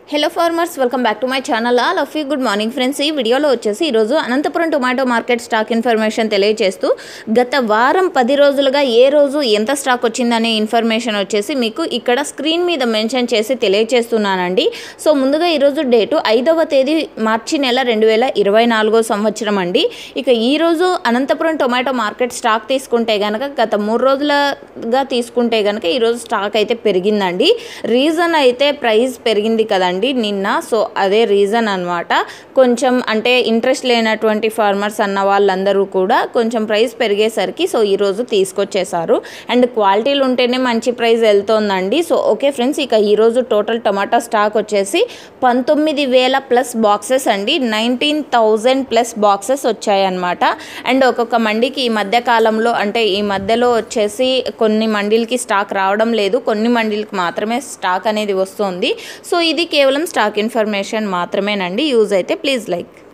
hello farmers welcome back to my channel all of you good morning friends ఈ వీడియోలో వచ్చేసి ఈరోజు Anantapuram tomato market stock information తెలియజేస్తూ గత వారం పది రోజులుగా ఏ రోజు ఎంత స్టాక్ వచ్చిందనే ఇన్ఫర్మేషన్ వచ్చేసి మీకు ఇక్కడ స్క్రీన్ మీద మెన్షన్ చేసి తెలియజేస్తున్నానండి సో ముందుగా ఈరోజు డేటు ఐదవ తేదీ మార్చి నెల రెండు వేల ఇరవై నాలుగో సంవత్సరం అండి ఇక ఈరోజు అనంతపురం టొమాటో మార్కెట్ స్టాక్ తీసుకుంటే కనుక గత మూడు రోజులుగా తీసుకుంటే కనుక ఈరోజు స్టాక్ అయితే పెరిగిందండి రీజన్ అయితే ప్రైస్ పెరిగింది కదండి నిన్న సో అదే రీజన్ అనమాట కొంచెం అంటే ఇంట్రెస్ట్ లేనటువంటి ఫార్మర్స్ అన్న వాళ్ళందరూ కూడా కొంచెం ప్రైస్ పెరిగేసరికి సో ఈరోజు తీసుకొచ్చేసారు అండ్ క్వాలిటీలు ఉంటేనే మంచి ప్రైస్ వెళ్తోందండి సో ఓకే ఫ్రెండ్స్ ఇక ఈరోజు టోటల్ టమాటా స్టాక్ వచ్చేసి పంతొమ్మిది వేల ప్లస్ బాక్సెస్ అండి నైన్టీన్ థౌజండ్ ప్లస్ బాక్సెస్ వచ్చాయన్నమాట అండ్ ఒక్కొక్క మండికి ఈ మధ్య కాలంలో అంటే ఈ మధ్యలో వచ్చేసి కొన్ని మండీలకి స్టాక్ రావడం లేదు కొన్ని మండీలకి మాత్రమే స్టాక్ అనేది వస్తుంది సో ఇది కేవలం స్టాక్ ఇన్ఫర్మేషన్ మాత్రమేనండి యూజ్ అయితే ప్లీజ్ లైక్